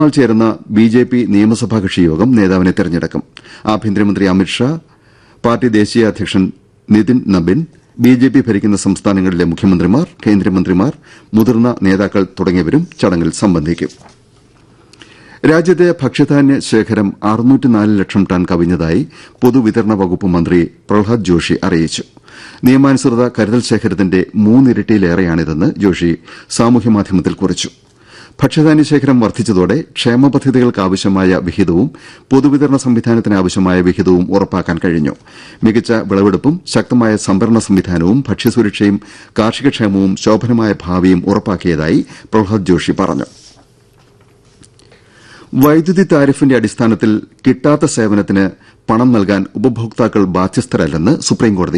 മറ്റന്നാൾ ചേരുന്ന B J P നിയമസഭാ കക്ഷി യോഗം നേതാവിനെ തെരഞ്ഞെടുക്കും ആഭ്യന്തരമന്ത്രി അമിത്ഷാ പാർട്ടി ദേശീയ അധ്യക്ഷൻ Nitin Nabin B J P ഭരിക്കുന്ന സംസ്ഥാനങ്ങളിലെ മുഖ്യമന്ത്രിമാർ കേന്ദ്രമന്ത്രിമാർ മുതിർന്ന നേതാക്കൾ തുടങ്ങിയവരും ചടങ്ങിൽ സംബന്ധിക്കും രാജ്യത്തെ ഭക്ഷ്യധാന്യ ശേഖരം ലക്ഷം ടൺ കവിഞ്ഞതായി പൊതുവിതരണ വകുപ്പ് മന്ത്രി പ്രഹ്ലാദ് ജോഷി അറിയിച്ചു നിയമാനുസൃത കരുതൽ ശേഖരത്തിന്റെ മൂന്നിരട്ടിയിലേറെയാണിതെന്ന് ജോഷി സാമൂഹ്യമാധ്യമത്തിൽ കുറിച്ചു ഭക്ഷ്യധാന്യ ശേഖരം വർദ്ധിച്ചതോടെ ക്ഷേമ പദ്ധതികൾക്കാവശ്യമായ വിഹിതവും പൊതുവിതരണ സംവിധാനത്തിനാവശ്യമായ വിഹിതവും ഉറപ്പാക്കാൻ കഴിഞ്ഞു മികച്ച വിളവെടുപ്പും ശക്തമായ സംഭരണ സംവിധാനവും ഭക്ഷ്യസുരക്ഷയും കാർഷികക്ഷേമവും ശോഭനമായ ഭാവിയും ഉറപ്പാക്കിയതായി പ്രഹ്ലാദ് ജോഷി പറഞ്ഞു വൈദ്യുതി താരിഫിന്റെ അടിസ്ഥാനത്തിൽ കിട്ടാത്ത സേവനത്തിന് പണം നൽകാൻ ഉപഭോക്താക്കൾ ബാധ്യസ്ഥരല്ലെന്ന് സുപ്രീംകോടതി